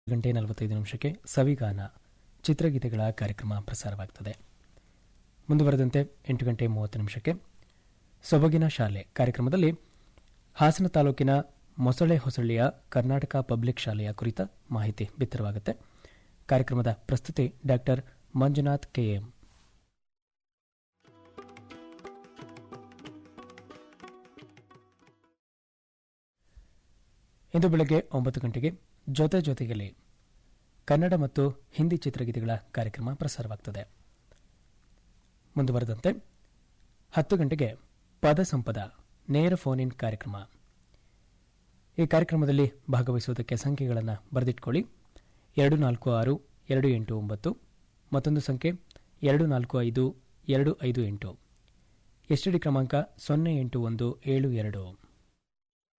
ಗಂಟೆ ನಲವತ್ತೈದು ನಿಮಿಷಕ್ಕೆ ಸವಿಗಾನ ಚಿತ್ರಗೀತೆಗಳ ಕಾರ್ಯಕ್ರಮ ಪ್ರಸಾರವಾಗುತ್ತದೆ ಮುಂದುವರೆದಂತೆ ಎಂಟು ಗಂಟೆ ಮೂವತ್ತು ನಿಮಿಷಕ್ಕೆ ಸೊಬಗಿನ ಶಾಲೆ ಕಾರ್ಯಕ್ರಮದಲ್ಲಿ ಹಾಸನ ತಾಲೂಕಿನ ಮೊಸಳೆ ಹೊಸಳ್ಳಿಯ ಕರ್ನಾಟಕ ಪಬ್ಲಿಕ್ ಶಾಲೆಯ ಕುರಿತ ಮಾಹಿತಿ ಬಿತ್ತರವಾಗುತ್ತೆ ಕಾರ್ಯಕ್ರಮದ ಪ್ರಸ್ತುತಿ ಡಾಕ್ಟರ್ ಮಂಜುನಾಥ್ ಕೆಎಂ ಇಂದು ಬೆಳಗ್ಗೆ ಒಂಬತ್ತು ಗಂಟೆಗೆ ಜೊತೆ ಜೊತೆಗಲಿ ಕನ್ನಡ ಮತ್ತು ಹಿಂದಿ ಚಿತ್ರಗೀತೆಗಳ ಕಾರ್ಯಕ್ರಮ ಪ್ರಸಾರವಾಗುತ್ತದೆ ಮುಂದುವರೆದಂತೆ ಹತ್ತು ಗಂಟೆಗೆ ಪದ ಸಂಪದ ನೇರ ಫೋನ್ ಇನ್ ಕಾರ್ಯಕ್ರಮ ಈ ಕಾರ್ಯಕ್ರಮದಲ್ಲಿ ಭಾಗವಹಿಸುವುದಕ್ಕೆ ಸಂಖ್ಯೆಗಳನ್ನು ಬರೆದಿಟ್ಕೊಳ್ಳಿ ಎರಡು ನಾಲ್ಕು ಆರು ಎರಡು ಎಂಟು ಒಂಬತ್ತು ಮತ್ತೊಂದು ಸಂಖ್ಯೆ ಎರಡು ನಾಲ್ಕು ಐದು ಎರಡು ಐದು ಎಂಟು ಎಸ್ಟಿಡಿ ಕ್ರಮಾಂಕ ಸೊನ್ನೆ ಎಂಟು ಒಂದು ಏಳು ಎರಡು